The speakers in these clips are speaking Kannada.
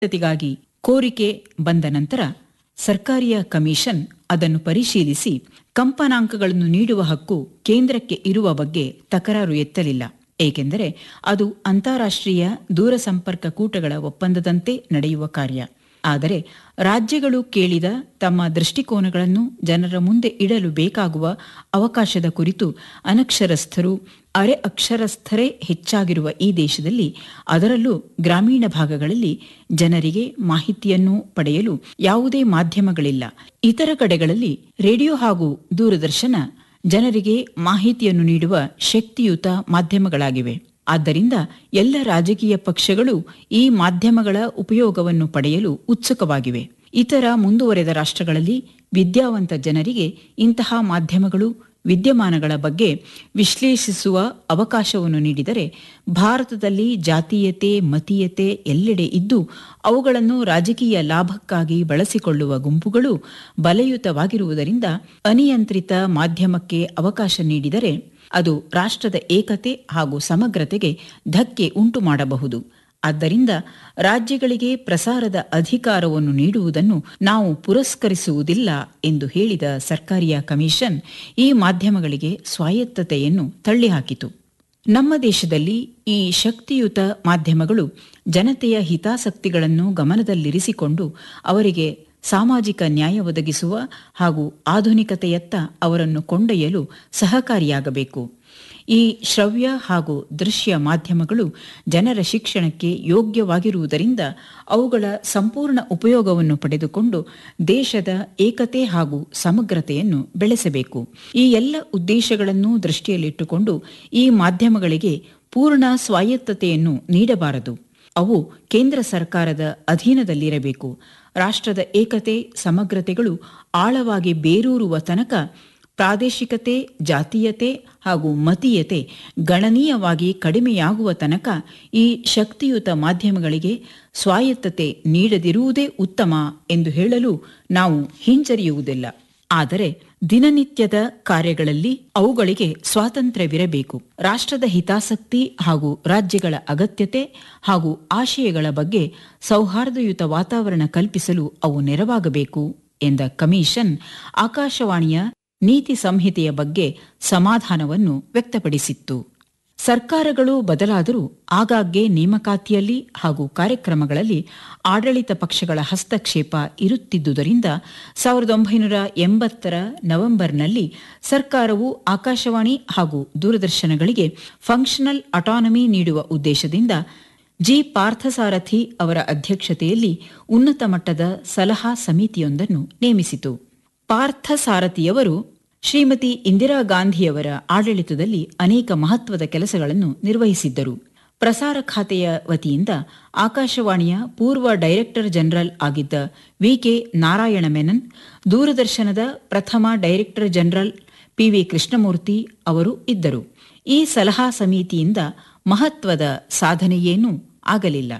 ಗಾಗಿ ಕೋರಿಕೆ ಬಂದ ನಂತರ ಸರ್ಕಾರಿಯ ಕಮಿಷನ್ ಅದನ್ನು ಪರಿಶೀಲಿಸಿ ಕಂಪನಾಂಕಗಳನ್ನು ನೀಡುವ ಹಕ್ಕು ಕೇಂದ್ರಕ್ಕೆ ಇರುವ ಬಗ್ಗೆ ತಕರಾರು ಎತ್ತಲಿಲ್ಲ ಏಕೆಂದರೆ ಅದು ಅಂತಾರಾಷ್ಟ್ರೀಯ ದೂರಸಂಪರ್ಕ ಕೂಟಗಳ ಒಪ್ಪಂದದಂತೆ ನಡೆಯುವ ಕಾರ್ಯ ಆದರೆ ರಾಜ್ಯಗಳು ಕೇಳಿದ ತಮ್ಮ ದೃಷ್ಟಿಕೋನಗಳನ್ನು ಜನರ ಮುಂದೆ ಇಡಲು ಬೇಕಾಗುವ ಅವಕಾಶದ ಕುರಿತು ಅನಕ್ಷರಸ್ಥರು ಅರೆ ಅಕ್ಷರಸ್ಥರೇ ಹೆಚ್ಚಾಗಿರುವ ಈ ದೇಶದಲ್ಲಿ ಅದರಲ್ಲೂ ಗ್ರಾಮೀಣ ಭಾಗಗಳಲ್ಲಿ ಜನರಿಗೆ ಮಾಹಿತಿಯನ್ನು ಪಡೆಯಲು ಯಾವುದೇ ಮಾಧ್ಯಮಗಳಿಲ್ಲ ಇತರ ಕಡೆಗಳಲ್ಲಿ ರೇಡಿಯೋ ಹಾಗೂ ದೂರದರ್ಶನ ಜನರಿಗೆ ಮಾಹಿತಿಯನ್ನು ನೀಡುವ ಶಕ್ತಿಯುತ ಮಾಧ್ಯಮಗಳಾಗಿವೆ ಆದ್ದರಿಂದ ಎಲ್ಲ ರಾಜಕೀಯ ಪಕ್ಷಗಳು ಈ ಮಾಧ್ಯಮಗಳ ಉಪಯೋಗವನ್ನು ಪಡೆಯಲು ಉತ್ಸುಕವಾಗಿವೆ ಇತರ ಮುಂದುವರೆದ ರಾಷ್ಟ್ರಗಳಲ್ಲಿ ವಿದ್ಯಾವಂತ ಜನರಿಗೆ ಇಂತಹ ಮಾಧ್ಯಮಗಳು ವಿದ್ಯಮಾನಗಳ ಬಗ್ಗೆ ವಿಶ್ಲೇಷಿಸುವ ಅವಕಾಶವನ್ನು ನೀಡಿದರೆ ಭಾರತದಲ್ಲಿ ಜಾತೀಯತೆ ಮತೀಯತೆ ಎಲ್ಲೆಡೆ ಇದ್ದು ಅವುಗಳನ್ನು ರಾಜಕೀಯ ಲಾಭಕ್ಕಾಗಿ ಬಳಸಿಕೊಳ್ಳುವ ಗುಂಪುಗಳು ಬಲಯುತವಾಗಿರುವುದರಿಂದ ಅನಿಯಂತ್ರಿತ ಮಾಧ್ಯಮಕ್ಕೆ ಅವಕಾಶ ನೀಡಿದರೆ ಅದು ರಾಷ್ಟ್ರದ ಏಕತೆ ಹಾಗೂ ಸಮಗ್ರತೆಗೆ ಧಕ್ಕೆ ಉಂಟು ಮಾಡಬಹುದು ಆದ್ದರಿಂದ ರಾಜ್ಯಗಳಿಗೆ ಪ್ರಸಾರದ ಅಧಿಕಾರವನ್ನು ನೀಡುವುದನ್ನು ನಾವು ಪುರಸ್ಕರಿಸುವುದಿಲ್ಲ ಎಂದು ಹೇಳಿದ ಸರ್ಕಾರಿಯ ಕಮಿಷನ್ ಈ ಮಾಧ್ಯಮಗಳಿಗೆ ಸ್ವಾಯತ್ತತೆಯನ್ನು ತಳ್ಳಿಹಾಕಿತು ನಮ್ಮ ದೇಶದಲ್ಲಿ ಈ ಶಕ್ತಿಯುತ ಮಾಧ್ಯಮಗಳು ಜನತೆಯ ಹಿತಾಸಕ್ತಿಗಳನ್ನು ಗಮನದಲ್ಲಿರಿಸಿಕೊಂಡು ಅವರಿಗೆ ಸಾಮಾಜಿಕ ನ್ಯಾಯ ಒದಗಿಸುವ ಹಾಗೂ ಆಧುನಿಕತೆಯತ್ತ ಅವರನ್ನು ಕೊಂಡೊಯ್ಯಲು ಸಹಕಾರಿಯಾಗಬೇಕು ಈ ಶ್ರವ್ಯ ಹಾಗೂ ದೃಶ್ಯ ಮಾಧ್ಯಮಗಳು ಜನರ ಶಿಕ್ಷಣಕ್ಕೆ ಯೋಗ್ಯವಾಗಿರುವುದರಿಂದ ಅವುಗಳ ಸಂಪೂರ್ಣ ಉಪಯೋಗವನ್ನು ಪಡೆದುಕೊಂಡು ದೇಶದ ಏಕತೆ ಹಾಗೂ ಸಮಗ್ರತೆಯನ್ನು ಬೆಳೆಸಬೇಕು ಈ ಎಲ್ಲ ಉದ್ದೇಶಗಳನ್ನು ದೃಷ್ಟಿಯಲ್ಲಿಟ್ಟುಕೊಂಡು ಈ ಮಾಧ್ಯಮಗಳಿಗೆ ಪೂರ್ಣ ಸ್ವಾಯತ್ತತೆಯನ್ನು ನೀಡಬಾರದು ಅವು ಕೇಂದ್ರ ಸರ್ಕಾರದ ಅಧೀನದಲ್ಲಿರಬೇಕು ರಾಷ್ಟ್ರದ ಏಕತೆ ಸಮಗ್ರತೆಗಳು ಆಳವಾಗಿ ಬೇರೂರುವ ತನಕ ಪ್ರಾದೇಶಿಕತೆ ಜಾತೀಯತೆ ಹಾಗೂ ಮತೀಯತೆ ಗಣನೀಯವಾಗಿ ಕಡಿಮೆಯಾಗುವ ತನಕ ಈ ಶಕ್ತಿಯುತ ಮಾಧ್ಯಮಗಳಿಗೆ ಸ್ವಾಯತ್ತತೆ ನೀಡದಿರುವುದೇ ಉತ್ತಮ ಎಂದು ಹೇಳಲು ನಾವು ಹಿಂಜರಿಯುವುದಿಲ್ಲ ಆದರೆ ದಿನನಿತ್ಯದ ಕಾರ್ಯಗಳಲ್ಲಿ ಅವುಗಳಿಗೆ ಸ್ವಾತಂತ್ರ್ಯವಿರಬೇಕು ರಾಷ್ಟ್ರದ ಹಿತಾಸಕ್ತಿ ಹಾಗೂ ರಾಜ್ಯಗಳ ಅಗತ್ಯತೆ ಹಾಗೂ ಆಶಯಗಳ ಬಗ್ಗೆ ಸೌಹಾರ್ದಯುತ ವಾತಾವರಣ ಕಲ್ಪಿಸಲು ಅವು ನೆರವಾಗಬೇಕು ಎಂದ ಕಮಿಷನ್ ಆಕಾಶವಾಣಿಯ ನೀತಿ ಸಂಹಿತೆಯ ಬಗ್ಗೆ ಸಮಾಧಾನವನ್ನು ವ್ಯಕ್ತಪಡಿಸಿತ್ತು ಸರ್ಕಾರಗಳು ಬದಲಾದರೂ ಆಗಾಗ್ಗೆ ನೇಮಕಾತಿಯಲ್ಲಿ ಹಾಗೂ ಕಾರ್ಯಕ್ರಮಗಳಲ್ಲಿ ಆಡಳಿತ ಪಕ್ಷಗಳ ಹಸ್ತಕ್ಷೇಪ ಇರುತ್ತಿದ್ದುದರಿಂದ ಸಾವಿರದ ಒಂಬೈನೂರ ಎಂಬತ್ತರ ನವೆಂಬರ್ನಲ್ಲಿ ಸರ್ಕಾರವು ಆಕಾಶವಾಣಿ ಹಾಗೂ ದೂರದರ್ಶನಗಳಿಗೆ ಫಂಕ್ಷನಲ್ ಅಟಾನಮಿ ನೀಡುವ ಉದ್ದೇಶದಿಂದ ಜಿ ಪಾರ್ಥಸಾರಥಿ ಅವರ ಅಧ್ಯಕ್ಷತೆಯಲ್ಲಿ ಉನ್ನತ ಮಟ್ಟದ ಸಲಹಾ ಸಮಿತಿಯೊಂದನ್ನು ನೇಮಿಸಿತು ಪಾರ್ಥಸಾರಥಿಯವರು ಶ್ರೀಮತಿ ಇಂದಿರಾ ಗಾಂಧಿಯವರ ಆಡಳಿತದಲ್ಲಿ ಅನೇಕ ಮಹತ್ವದ ಕೆಲಸಗಳನ್ನು ನಿರ್ವಹಿಸಿದ್ದರು ಪ್ರಸಾರ ಖಾತೆಯ ವತಿಯಿಂದ ಆಕಾಶವಾಣಿಯ ಪೂರ್ವ ಡೈರೆಕ್ಟರ್ ಜನರಲ್ ಆಗಿದ್ದ ವಿಕೆ ನಾರಾಯಣ ಮೆನನ್ ದೂರದರ್ಶನದ ಪ್ರಥಮ ಡೈರೆಕ್ಟರ್ ಜನರಲ್ ಪಿವಿ ಕೃಷ್ಣಮೂರ್ತಿ ಅವರು ಇದ್ದರು ಈ ಸಲಹಾ ಸಮಿತಿಯಿಂದ ಮಹತ್ವದ ಸಾಧನೆಯೇನೂ ಆಗಲಿಲ್ಲ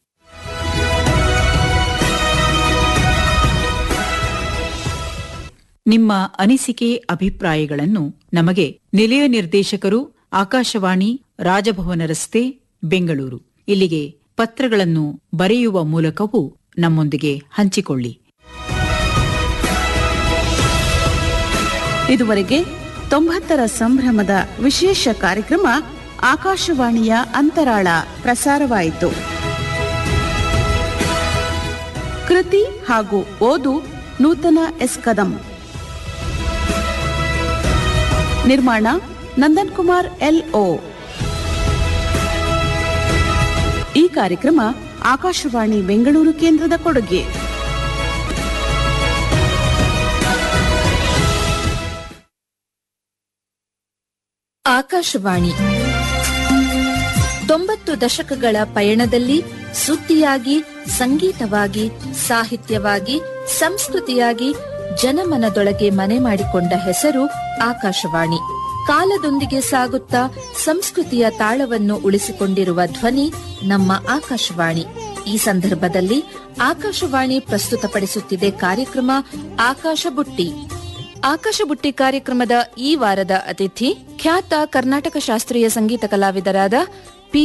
ನಿಮ್ಮ ಅನಿಸಿಕೆ ಅಭಿಪ್ರಾಯಗಳನ್ನು ನಮಗೆ ನಿಲಯ ನಿರ್ದೇಶಕರು ಆಕಾಶವಾಣಿ ರಾಜಭವನ ರಸ್ತೆ ಬೆಂಗಳೂರು ಇಲ್ಲಿಗೆ ಪತ್ರಗಳನ್ನು ಬರೆಯುವ ಮೂಲಕವೂ ನಮ್ಮೊಂದಿಗೆ ಹಂಚಿಕೊಳ್ಳಿ ಇದುವರೆಗೆ ತೊಂಬತ್ತರ ಸಂಭ್ರಮದ ವಿಶೇಷ ಕಾರ್ಯಕ್ರಮ ಆಕಾಶವಾಣಿಯ ಅಂತರಾಳ ಪ್ರಸಾರವಾಯಿತು ಕೃತಿ ಹಾಗೂ ಓದು ನೂತನ ಎಸ್ ಕದಂ ನಿರ್ಮಾಣ ನಂದನ್ ಕುಮಾರ್ ಎಲ್ ಓ ಈ ಕಾರ್ಯಕ್ರಮ ಆಕಾಶವಾಣಿ ಬೆಂಗಳೂರು ಕೇಂದ್ರದ ಕೊಡುಗೆ ಆಕಾಶವಾಣಿ ತೊಂಬತ್ತು ದಶಕಗಳ ಪಯಣದಲ್ಲಿ ಸುದ್ದಿಯಾಗಿ ಸಂಗೀತವಾಗಿ ಸಾಹಿತ್ಯವಾಗಿ ಸಂಸ್ಕೃತಿಯಾಗಿ ಜನಮನದೊಳಗೆ ಮನೆ ಮಾಡಿಕೊಂಡ ಹೆಸರು ಆಕಾಶವಾಣಿ ಕಾಲದೊಂದಿಗೆ ಸಾಗುತ್ತಾ ಸಂಸ್ಕೃತಿಯ ತಾಳವನ್ನು ಉಳಿಸಿಕೊಂಡಿರುವ ಧ್ವನಿ ನಮ್ಮ ಆಕಾಶವಾಣಿ ಈ ಸಂದರ್ಭದಲ್ಲಿ ಆಕಾಶವಾಣಿ ಪ್ರಸ್ತುತಪಡಿಸುತ್ತಿದೆ ಕಾರ್ಯಕ್ರಮ ಆಕಾಶ ಬುಟ್ಟಿ ಆಕಾಶ ಬುಟ್ಟಿ ಕಾರ್ಯಕ್ರಮದ ಈ ವಾರದ ಅತಿಥಿ ಖ್ಯಾತ ಕರ್ನಾಟಕ ಶಾಸ್ತ್ರೀಯ ಸಂಗೀತ ಕಲಾವಿದರಾದ